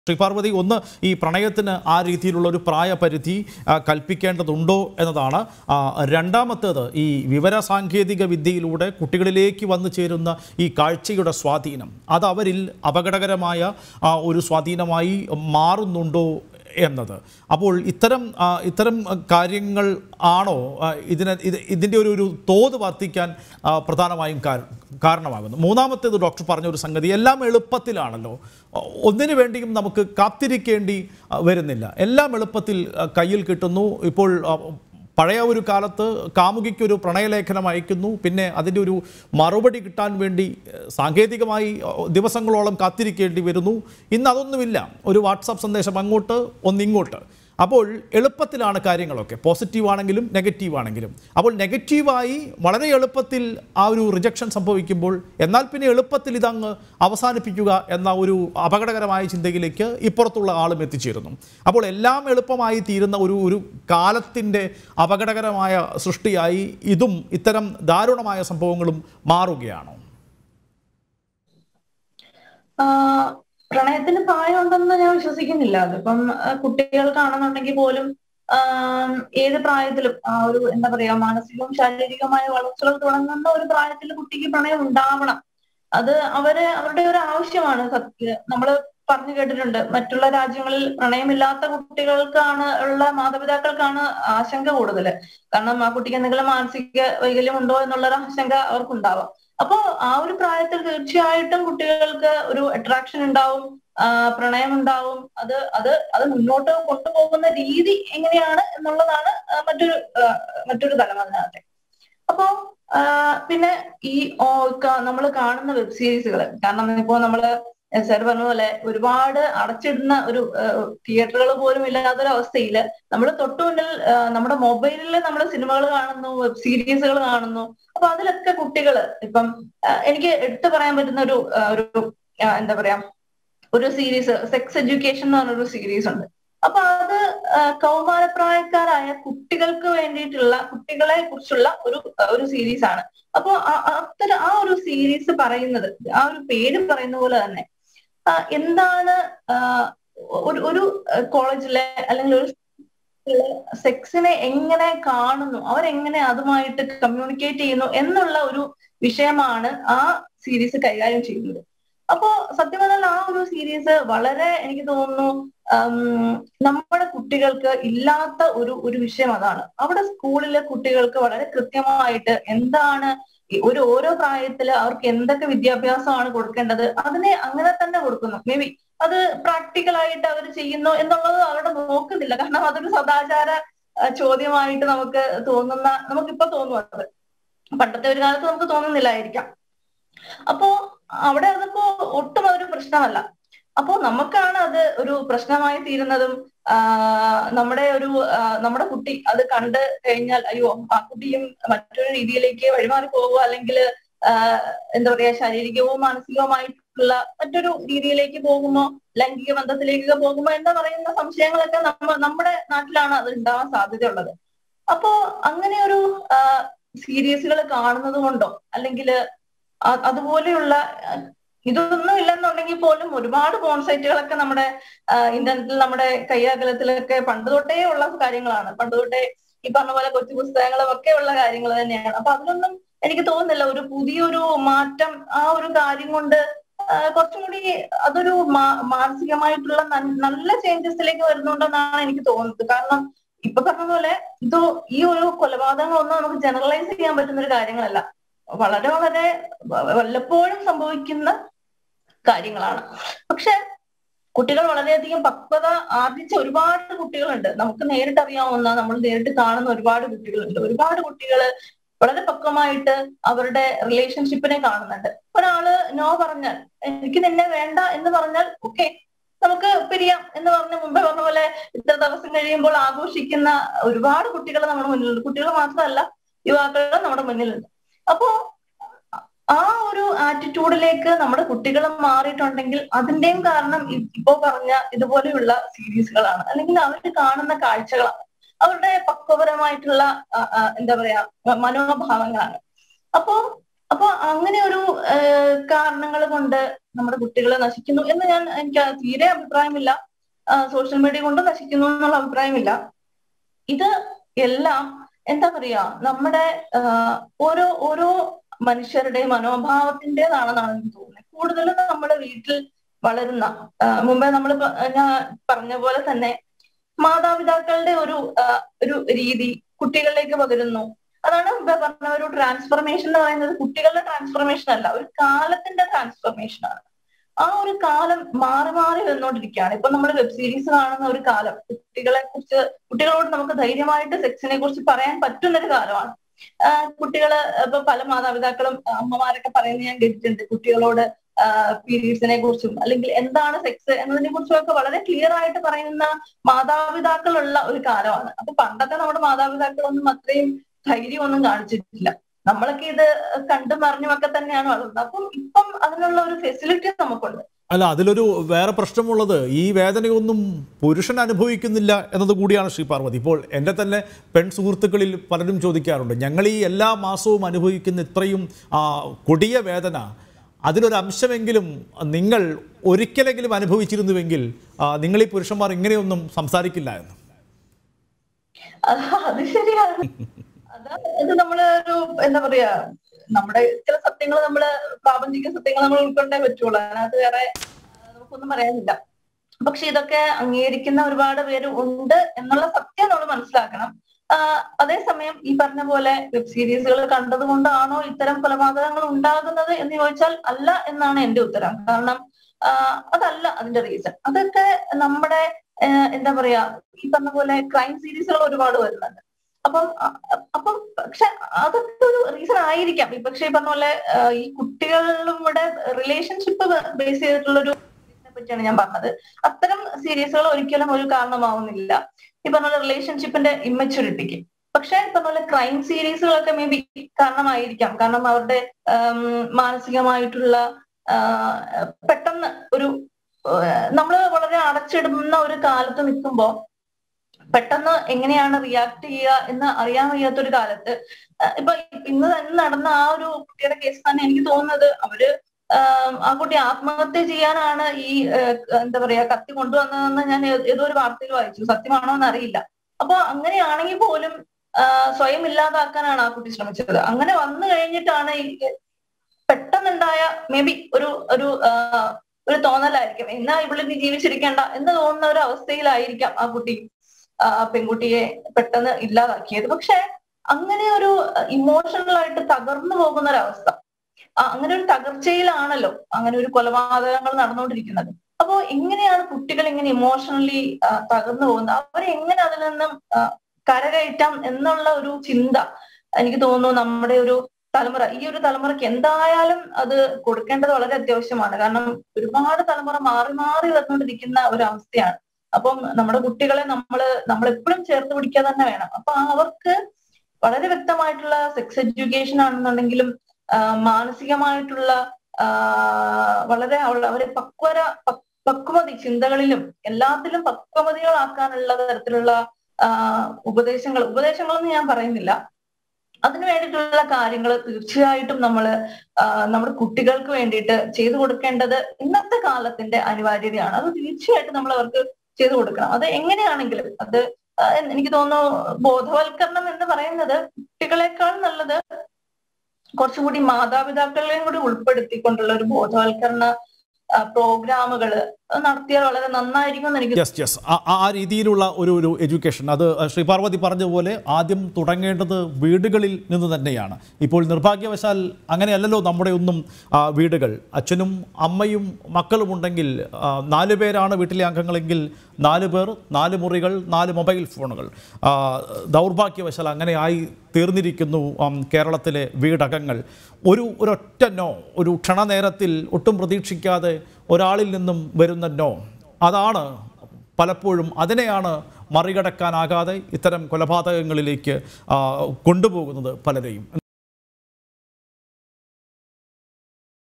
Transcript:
ശ്രീ പാർവതി ഒന്ന് ഈ പ്രണയത്തിന് ആ രീതിയിലുള്ള ഒരു പ്രായപരിധി ആ, കൽപ്പിക്കേണ്ടതുണ്ടോ എന്നതാണ് ആ, രണ്ടാമത്തേത് ഈ വിവര സാങ്കേതിക വിദ്യയിലൂടെ കുട്ടികളിലേക്ക് വന്നു ചേരുന്ന ഈ കാഴ്ചയുടെ സ്വാധീനം അത് അവരിൽ അപകടകരമായ ആ, ഒരു സ്വാധീനമായി മാറുന്നുണ്ടോ എന്നത് അപ്പോൾ ഇത്തരം ആ, ഇത്തരം കാര്യങ്ങൾ ആണോ ആ, ഇതിന് ഇത് ഇതിൻ്റെ ഒരു ഒരു തോത് വർദ്ധിക്കാൻ ആ, പ്രധാനമായും കാര- കാരണമാകുന്നു മൂന്നാമത്തേത് ഡോക്ടർ പറഞ്ഞ ഒരു സംഗതി എല്ലാം എളുപ്പത്തിലാണല്ലോ ഒ- ഒന്നിനു വേണ്ടിയും നമുക്ക് കാത്തിരിക്കേണ്ടി ആ, വരുന്നില്ല എല്ലാം എളുപ്പത്തിൽ ആ, കയ്യിൽ കിട്ടുന്നു ഇപ്പോൾ ആ, പഴയ ഒരു കാലത്ത് കാമുകിക്കൊരു പ്രണയലേഖനം അയക്കുന്നു പിന്നെ അതിൻ്റെ ഒരു മറുപടി കിട്ടാൻ വേണ്ടി ഏഹ്, സാങ്കേതികമായി ഏഹ്, ദിവസങ്ങളോളം കാത്തിരിക്കേണ്ടി വരുന്നു ഇന്ന് അതൊന്നുമില്ല ഒരു വാട്സാപ്പ് സന്ദേശം അങ്ങോട്ട് ഒന്നിങ്ങോട്ട് അപ്പോൾ എളുപ്പത്തിലാണ് കാര്യങ്ങളൊക്കെ പോസിറ്റീവ് ആണെങ്കിലും നെഗറ്റീവ് ആണെങ്കിലും അപ്പോൾ നെഗറ്റീവായി വളരെ എളുപ്പത്തിൽ ആ ഒരു റിജക്ഷൻ സംഭവിക്കുമ്പോൾ എന്നാൽ പിന്നെ എളുപ്പത്തിൽ ഇതങ്ങ് അവസാനിപ്പിക്കുക എന്ന ഒരു അപകടകരമായ ചിന്തയിലേക്ക് ഇപ്പുറത്തുള്ള ആളും എത്തിച്ചേരുന്നു അപ്പോൾ എല്ലാം എളുപ്പമായി തീരുന്ന ഒരു ഒരു കാലത്തിൻ്റെ അപകടകരമായ സൃഷ്ടിയായി ഇതും ഇത്തരം ദാരുണമായ സംഭവങ്ങളും മാറുകയാണോ ആ, പ്രണയത്തിന് പ്രായമുണ്ടെന്ന് ഞാൻ വിശ്വസിക്കുന്നില്ല അതിപ്പം ആ, കുട്ടികൾക്കാണെന്നുണ്ടെങ്കിൽ പോലും ആം, ഏത് പ്രായത്തിലും ആ ഒരു എന്താ പറയാ മാനസികവും ശാരീരികവുമായ വളർച്ചകൾ തുടങ്ങുന്ന ഒരു പ്രായത്തിൽ കുട്ടിക്ക് പ്രണയം ഉണ്ടാവണം അത് അവര് അവരുടെ ഒരു ആവശ്യമാണ് സത്യ നമ്മള് പറഞ്ഞു കേട്ടിട്ടുണ്ട് മറ്റുള്ള രാജ്യങ്ങളിൽ പ്രണയമില്ലാത്ത കുട്ടികൾക്കാണ് ഉള്ള മാതാപിതാക്കൾക്കാണ് ആശങ്ക കൂടുതൽ കാരണം ആ കുട്ടിക്ക് എന്തെങ്കിലും മാനസിക വൈകല്യം ഉണ്ടോ എന്നുള്ളൊരു ആശങ്ക അവർക്കുണ്ടാവാം അപ്പോ ആ ഒരു പ്രായത്തിൽ തീർച്ചയായിട്ടും കുട്ടികൾക്ക് ഒരു അട്രാക്ഷൻ ഉണ്ടാവും ആ, പ്രണയം ഉണ്ടാവും അത് അത് അത് മുന്നോട്ട് കൊണ്ടുപോകുന്ന രീതി എങ്ങനെയാണ് എന്നുള്ളതാണ് ആ, മറ്റൊരു ആ, മറ്റൊരു തലം അതിനകത്തെ അപ്പോ ആ, പിന്നെ ഈ നമ്മൾ കാണുന്ന വെബ് സീരീസുകൾ കാരണം ഇപ്പോ നമ്മള് സാർ പറഞ്ഞ പോലെ ഒരുപാട് അടച്ചിടുന്ന ഒരു തിയേറ്ററുകൾ പോലും ഇല്ലാത്തൊരു അവസ്ഥയിൽ നമ്മൾ തൊട്ടു മുന്നിൽ ആ, നമ്മുടെ മൊബൈലിൽ നമ്മൾ സിനിമകൾ കാണുന്നു വെബ് സീരീസുകൾ കാണുന്നു അപ്പൊ അതിലൊക്കെ കുട്ടികള് ഇപ്പം ആ, എനിക്ക് എടുത്തു പറയാൻ പറ്റുന്ന ഒരു ആ, ഒരു ആ, എന്താ പറയാ ഒരു സീരീസ് സെക്സ് എഡ്യൂക്കേഷൻ എന്ന് പറഞ്ഞൊരു സീരീസ് ഉണ്ട് അപ്പൊ അത് ആ, കൗമാരപ്രായക്കാരായ കുട്ടികൾക്ക് വേണ്ടിയിട്ടുള്ള കുട്ടികളെ കുറിച്ചുള്ള ഒരു ഒരു സീരീസ് ആണ് അപ്പൊ ആ- ആ- അത്തരം ആ ഒരു സീരീസ് പറയുന്നത് ആ ഒരു പേര് പറയുന്ന പോലെ തന്നെ ആ, എന്താണ് ആ, ഒരു ഒരു കോളേജിലെ അല്ലെങ്കിൽ ഒരു സെക്സിനെ എങ്ങനെ കാണുന്നു അവരെങ്ങനെ അതുമായിട്ട് കമ്മ്യൂണിക്കേറ്റ് ചെയ്യുന്നു എന്നുള്ള ഒരു വിഷയമാണ് ആ സീരീസ് കൈകാര്യം ചെയ്യുന്നത് അപ്പോ സത്യം പറഞ്ഞാൽ ആ ഒരു സീരീസ് വളരെ എനിക്ക് തോന്നുന്നു ഉം, നമ്മുടെ കുട്ടികൾക്ക് ഇല്ലാത്ത ഒരു ഒരു വിഷയം അതാണ് അവിടെ സ്കൂളിലെ കുട്ടികൾക്ക് വളരെ കൃത്യമായിട്ട് എന്താണ് ഈ ഒരു ഓരോ പ്രായത്തില് അവർക്ക് എന്തൊക്കെ വിദ്യാഭ്യാസമാണ് കൊടുക്കേണ്ടത് അതിനെ അങ്ങനെ തന്നെ കൊടുക്കുന്നു മേ ബി അത് പ്രാക്ടിക്കൽ ആയിട്ട് അവർ ചെയ്യുന്നു എന്നുള്ളത് അവിടെ നോക്കുന്നില്ല കാരണം അതൊരു സദാചാര ആ, ചോദ്യമായിട്ട് നമുക്ക് തോന്നുന്ന നമുക്കിപ്പോ തോന്നുന്നത് പണ്ടത്തെ ഒരു കാലത്ത് നമുക്ക് തോന്നുന്നില്ലായിരിക്കാം അപ്പോ അവിടെ അതിപ്പോ ഒട്ടും അതൊരു പ്രശ്നമല്ല അപ്പോ നമുക്കാണ് അത് ഒരു പ്രശ്നമായി തീരുന്നതും ആ, നമ്മുടെ ഒരു ആ, നമ്മുടെ കുട്ടി അത് കണ്ട് കഴിഞ്ഞാൽ അയ്യോ ആ കുട്ടിയും മറ്റൊരു രീതിയിലേക്ക് വഴിമാറി പോവുക അല്ലെങ്കിൽ എന്താ പറയാ ശാരീരികവും മാനസികവുമായിട്ടുള്ള മറ്റൊരു രീതിയിലേക്ക് പോകുമോ ലൈംഗിക ബന്ധത്തിലേക്ക് പോകുമോ എന്ന് പറയുന്ന സംശയങ്ങളൊക്കെ നമ്മ നമ്മുടെ നാട്ടിലാണ് അത് ഉണ്ടാവാൻ സാധ്യതയുള്ളത് അപ്പോ അങ്ങനെ ഒരു സീരീസുകൾ കാണുന്നത് കൊണ്ടോ അല്ലെങ്കിൽ അതുപോലെയുള്ള ആ, ഇതൊന്നും ഇല്ലെന്നുണ്ടെങ്കിൽ പോലും ഒരുപാട് ഫോൺ സൈറ്റുകളൊക്കെ നമ്മുടെ ആ, ഇന്റർനെറ്റിൽ നമ്മുടെ കയ്യാകലത്തിലൊക്കെ പണ്ട് തൊട്ടേ ഉള്ള കാര്യങ്ങളാണ് പണ്ട് തൊട്ടേ ഈ പറഞ്ഞ പോലെ കൊച്ചു പുസ്തകങ്ങളും ഒക്കെ ഉള്ള കാര്യങ്ങൾ തന്നെയാണ് അപ്പൊ അതിലൊന്നും എനിക്ക് തോന്നുന്നില്ല ഒരു പുതിയൊരു മാറ്റം ആ ഒരു കാര്യം കൊണ്ട് ആ, കുറച്ചും കൂടി അതൊരു മാ- മാനസികമായിട്ടുള്ള നൽ- നല്ല ചേഞ്ചസിലേക്ക് വരുന്നുണ്ടെന്നാണ് എനിക്ക് തോന്നുന്നത് കാരണം ഇപ്പൊ പറഞ്ഞ പോലെ ഇത് ഈ ഒരു കൊലപാതകങ്ങളൊന്നും നമുക്ക് ജനറലൈസ് ചെയ്യാൻ പറ്റുന്ന ഒരു കാര്യങ്ങളല്ല വളരെ വളരെ വ- വല്ലപ്പോഴും സംഭവിക്കുന്ന കാര്യങ്ങളാണ് പക്ഷെ കുട്ടികൾ വളരെയധികം പക്വത ആർജിച്ച ഒരുപാട് കുട്ടികളുണ്ട് നമുക്ക് നേരിട്ട് അറിയാവുന്ന നമ്മൾ നേരിട്ട് കാണുന്ന ഒരുപാട് കുട്ടികളുണ്ട് ഒരുപാട് കുട്ടികൾ വളരെ പക്വമായിട്ട് അവരുടെ റിലേഷൻഷിപ്പിനെ കാണുന്നുണ്ട് ഒരാള് നോ പറഞ്ഞാൽ എനിക്ക് നിന്നെ വേണ്ട എന്ന് പറഞ്ഞാൽ ഓക്കെ നമുക്ക് പിരിയാം എന്ന് പറഞ്ഞ മുമ്പേ പറഞ്ഞ പോലെ ഇത്ര ദിവസം കഴിയുമ്പോൾ ആഘോഷിക്കുന്ന ഒരുപാട് കുട്ടികൾ നമ്മുടെ മുന്നിലുണ്ട് കുട്ടികൾ മാത്രമല്ല യുവാക്കൾ നമ്മുടെ മുന്നിലുണ്ട് അപ്പോ ആ ഒരു ആറ്റിറ്റ്യൂഡിലേക്ക് നമ്മുടെ കുട്ടികൾ മാറിയിട്ടുണ്ടെങ്കിൽ അതിന്റെയും കാരണം ഇ- ഇപ്പോ പറഞ്ഞ ഇതുപോലെയുള്ള സീരീസുകളാണ് അല്ലെങ്കിൽ അവർ കാണുന്ന കാഴ്ചകളാണ് അവരുടെ പക്വപരമായിട്ടുള്ള ആ, ആ, എന്താ പറയാ മ- മനോഭാവങ്ങളാണ് അപ്പോ അപ്പൊ അങ്ങനെ ഒരു കാരണങ്ങൾ കൊണ്ട് നമ്മുടെ കുട്ടികൾ നശിക്കുന്നു എന്ന് ഞാൻ എനിക്ക് തീരെ അഭിപ്രായമില്ല സോഷ്യൽ മീഡിയ കൊണ്ട് നശിക്കുന്നു എന്നുള്ള അഭിപ്രായമില്ല ഇത് എല്ലാം എന്താ പറയാ നമ്മുടെ ആഹ് ഓരോ ഓരോ മനുഷ്യരുടെ മനോഭാവത്തിൻ്റെതാണെന്നാണ് എനിക്ക് തോന്നുന്നത് കൂടുതലും നമ്മുടെ വീട്ടിൽ വളരുന്ന ആഹ് മുമ്പേ നമ്മൾ ഞാൻ പറഞ്ഞ പോലെ തന്നെ മാതാപിതാക്കളുടെ ഒരു ആഹ് ഒരു രീതി കുട്ടികളിലേക്ക് പകരുന്നു അതാണ് മുമ്പേ പറഞ്ഞ ഒരു ട്രാൻസ്ഫർമേഷൻ എന്ന് പറയുന്നത് കുട്ടികളുടെ ട്രാൻസ്ഫർമേഷൻ അല്ല ഒരു കാലത്തിന്റെ ട്രാൻസ്ഫർമേഷൻ ആണ് ആ ഒരു കാലം മാറി മാറി വന്നുകൊണ്ടിരിക്കുകയാണ് ഇപ്പൊ നമ്മൾ വെബ് സീരീസ് കാണുന്ന ഒരു കാലം കുട്ടികളെ കുറിച്ച് കുട്ടികളോട് നമുക്ക് ധൈര്യമായിട്ട് സെക്സിനെ കുറിച്ച് പറയാൻ പറ്റുന്ന ഒരു കാലമാണ് ആഹ് കുട്ടികള് ഇപ്പൊ പല മാതാപിതാക്കളും അമ്മമാരൊക്കെ പറയുന്നത് ഞാൻ കേട്ടിട്ടുണ്ട് കുട്ടികളോട് പീരീഡ്സിനെ കുറിച്ചും അല്ലെങ്കിൽ എന്താണ് സെക്സ് എന്നതിനെ കുറിച്ചും ഒക്കെ വളരെ ക്ലിയർ ആയിട്ട് പറയുന്ന മാതാപിതാക്കളുള്ള ഒരു കാലമാണ് അപ്പൊ പണ്ടത്തെ നമ്മുടെ മാതാപിതാക്കളൊന്നും അത്രയും ധൈര്യമൊന്നും കാണിച്ചിട്ടില്ല നമ്മളൊക്കെ ഇത് കണ്ടും അറിഞ്ഞും ഒക്കെ തന്നെയാണ് വളർന്നത് അപ്പം ഇപ്പം അതിനുള്ള ഒരു ഫെസിലിറ്റി നമുക്കുണ്ട് അല്ല അതിലൊരു വേറെ പ്രശ്നമുള്ളത് ഈ വേദനയൊന്നും പുരുഷൻ അനുഭവിക്കുന്നില്ല എന്നത് കൂടിയാണ് ശ്രീ പാർവതി ഇപ്പോൾ എൻ്റെ തന്നെ പെൺ സുഹൃത്തുക്കളിൽ പലരും ചോദിക്കാറുണ്ട് ഞങ്ങൾ ഈ എല്ലാ മാസവും അനുഭവിക്കുന്ന ഇത്രയും ആ, കൊടിയ വേദന അതിലൊരു അംശമെങ്കിലും നിങ്ങൾ ഒരിക്കലെങ്കിലും അനുഭവിച്ചിരുന്നുവെങ്കിൽ ആ, നിങ്ങൾ ഈ പുരുഷന്മാർ ഇങ്ങനെയൊന്നും സംസാരിക്കില്ല എന്ന് അത് അത് ശരിയാണ് അത് ഇത് നമ്മള് ഒരു എന്താ പറയാ നമ്മുടെ ചില സത്യങ്ങൾ നമ്മള് പ്രാപഞ്ചിക സത്യങ്ങൾ നമ്മൾ ഉൾക്കൊണ്ടേ പറ്റുള്ളൂ അതിനകത്ത് വേറെ ആ, നമുക്കൊന്നും പറയാനില്ല പക്ഷെ ഇതൊക്കെ അംഗീകരിക്കുന്ന ഒരുപാട് പേര് ഉണ്ട് എന്നുള്ള സത്യം നമ്മൾ മനസ്സിലാക്കണം ആ, അതേസമയം ഈ പറഞ്ഞ പോലെ വെബ് സീരീസുകൾ കണ്ടത് കൊണ്ടാണോ ഇത്തരം കൊലപാതകങ്ങൾ ഉണ്ടാകുന്നത് എന്ന് ചോദിച്ചാൽ അല്ല എന്നാണ് എന്റെ ഉത്തരം കാരണം ആ, അതല്ല അതിന്റെ റീസൺ അതൊക്കെ നമ്മുടെ ആ, എന്താ പറയാ ഈ പറഞ്ഞ പോലെ ക്രൈം സീരീസുകൾ ഒരുപാട് വരുന്നുണ്ട് അപ്പം അ- അപ്പം പക്ഷെ അതൊക്കെ ഒരു റീസൺ ആയിരിക്കാം ഈ പക്ഷെ ഈ പറഞ്ഞ പോലെ ആ, ഈ കുട്ടികളുടെ റിലേഷൻഷിപ്പ് ബേസ് ചെയ്തിട്ടുള്ള ഒരു പറ്റിയാണ് ഞാൻ പറഞ്ഞത് അത്തരം സീരീസുകൾ ഒരിക്കലും ഒരു കാരണമാവുന്നില്ല ഈ പറഞ്ഞ പോലെ റിലേഷൻഷിപ്പിന്റെ ഇമ്മച്യൂരിറ്റിക്ക് പക്ഷെ ഈ പറഞ്ഞ പോലെ ക്രൈം സീരീസുകളൊക്കെ മേ ബി കാരണമായിരിക്കാം കാരണം അവരുടെ ആം, മാനസികമായിട്ടുള്ള ആ, പെട്ടെന്ന് ഒരു നമ്മൾ വളരെ അടച്ചിടുന്ന ഒരു കാലത്ത് നിൽക്കുമ്പോ പെട്ടെന്ന് എങ്ങനെയാണ് റിയാക്ട് ചെയ്യുക എന്ന് അറിയാൻ വയ്യാത്ത ഒരു കാലത്ത് അഹ് ഇപ്പൊ ഇന്ന് തന്നെ നടന്ന ആ ഒരു കുട്ടിയുടെ കേസ് തന്നെ എനിക്ക് തോന്നുന്നത് അവര് ആം, ആ കുട്ടി ആത്മഹത്യ ചെയ്യാനാണ് ഈ ഏഹ്, എന്താ പറയാ കത്തി കൊണ്ടുവന്നതെന്ന് ഞാൻ ഏ- ഏതോ ഒരു വാർത്തയിൽ വായിച്ചു സത്യമാണോ എന്ന് അറിയില്ല അപ്പൊ അങ്ങനെയാണെങ്കിൽ പോലും ആ, സ്വയം ഇല്ലാതാക്കാനാണ് ആ കുട്ടി ശ്രമിച്ചത് അങ്ങനെ വന്നു കഴിഞ്ഞിട്ടാണ് ഈ പെട്ടെന്നുണ്ടായ മേ ബി ഒരു ഒരു ആ, ഒരു തോന്നലായിരിക്കും എന്നാ ഇവിടെ നീ ജീവിച്ചിരിക്കേണ്ട എന്ന് തോന്നുന്ന ഒരു അവസ്ഥയിലായിരിക്കാം ആ കുട്ടി ആ പെൺകുട്ടിയെ പെട്ടെന്ന് ഇല്ലാതാക്കിയത് പക്ഷെ അങ്ങനെ ഒരു ഇമോഷണൽ ആയിട്ട് തകർന്നു പോകുന്ന ഒരു അവസ്ഥ ആ, അങ്ങനെ ഒരു തകർച്ചയിലാണല്ലോ അങ്ങനെ ഒരു കൊലപാതകങ്ങൾ നടന്നുകൊണ്ടിരിക്കുന്നത് അപ്പോ എങ്ങനെയാണ് കുട്ടികൾ ഇങ്ങനെ ഇമോഷണലി തകർന്നു പോകുന്നത് അവരെ എങ്ങനെ അതിൽ നിന്നും ആ, കരകയറ്റാം എന്നുള്ള ഒരു ചിന്ത എനിക്ക് തോന്നുന്നു നമ്മുടെ ഒരു തലമുറ ഈ ഒരു തലമുറയ്ക്ക് എന്തായാലും അത് കൊടുക്കേണ്ടത് വളരെ അത്യാവശ്യമാണ് കാരണം ഒരുപാട് തലമുറ മാറി മാറി വന്നുകൊണ്ടിരിക്കുന്ന ഒരു അവസ്ഥയാണ് അപ്പം നമ്മുടെ കുട്ടികളെ നമ്മള് നമ്മൾ എപ്പോഴും ചേർത്ത് പിടിക്കുക തന്നെ വേണം അപ്പൊ അവർക്ക് വളരെ വ്യക്തമായിട്ടുള്ള സെക്സ് എഡ്യൂക്കേഷൻ ആണെന്നുണ്ടെങ്കിലും ആ, മാനസികമായിട്ടുള്ള ആ, വളരെ അവ- അവരെ പക്വര പക്- പക്വതി ചിന്തകളിലും എല്ലാത്തിലും പക്വമതികളാക്കാനുള്ള തരത്തിലുള്ള ആ, ഉപദേശങ്ങൾ ഉപദേശങ്ങളെന്ന് ഞാൻ പറയുന്നില്ല അതിനു വേണ്ടിയിട്ടുള്ള കാര്യങ്ങൾ തീർച്ചയായിട്ടും നമ്മൾ നമ്മുടെ കുട്ടികൾക്ക് വേണ്ടിയിട്ട് ചെയ്തു കൊടുക്കേണ്ടത് ഇന്നത്തെ കാലത്തിന്റെ അനിവാര്യതയാണ് അത് തീർച്ചയായിട്ടും നമ്മൾ അവർക്ക് ചെയ്തു കൊടുക്കണം അത് എങ്ങനെയാണെങ്കിലും അത് ആ, എനിക്ക് തോന്നുന്നു ബോധവൽക്കരണം എന്ന് പറയുന്നത് കുട്ടികളെക്കാൾ നല്ലത് കുറച്ചുകൂടി മാതാപിതാക്കളെയും കൂടി ഉൾപ്പെടുത്തിക്കൊണ്ടുള്ള ഒരു ബോധവൽക്കരണ പ്രോഗ്രാമുകൾ നടത്തിയാൽ വളരെ നന്നായിരിക്കും എന്ന് എനിക്ക് യെസ് യെസ് ആ രീതിയിലുള്ള ഒരു ഒരു എഡ്യൂക്കേഷൻ അത് ശ്രീ പാർവതി പറഞ്ഞതുപോലെ ആദ്യം തുടങ്ങേണ്ടത് വീടുകളിൽ നിന്ന് തന്നെയാണ് ഇപ്പോൾ നിർഭാഗ്യവശാൽ അങ്ങനെയല്ലല്ലോ നമ്മുടെ ഒന്നും ആ, വീടുകൾ അച്ഛനും അമ്മയും മക്കളും ഉണ്ടെങ്കിൽ ആ, നാല് പേരാണ് വീട്ടിലെ അംഗങ്ങളെങ്കിൽ നാല് പേർ നാല് മുറികൾ നാല് മൊബൈൽ ഫോണുകൾ ആ, ദൗർഭാഗ്യവശാൽ അങ്ങനെ ആയി തീർന്നിരിക്കുന്നു ആം, കേരളത്തിലെ വീടകങ്ങൾ ഒരു ഒരൊറ്റ നോ ഒരു ക്ഷണനേരത്തിൽ ഒട്ടും പ്രതീക്ഷിക്കാതെ ഒരാളിൽ നിന്നും വരുന്ന നോ അതാണ് പലപ്പോഴും അതിനെയാണ് മറികടക്കാനാകാതെ ഇത്തരം കൊലപാതകങ്ങളിലേക്ക് ആ, കൊണ്ടുപോകുന്നത് പലരെയും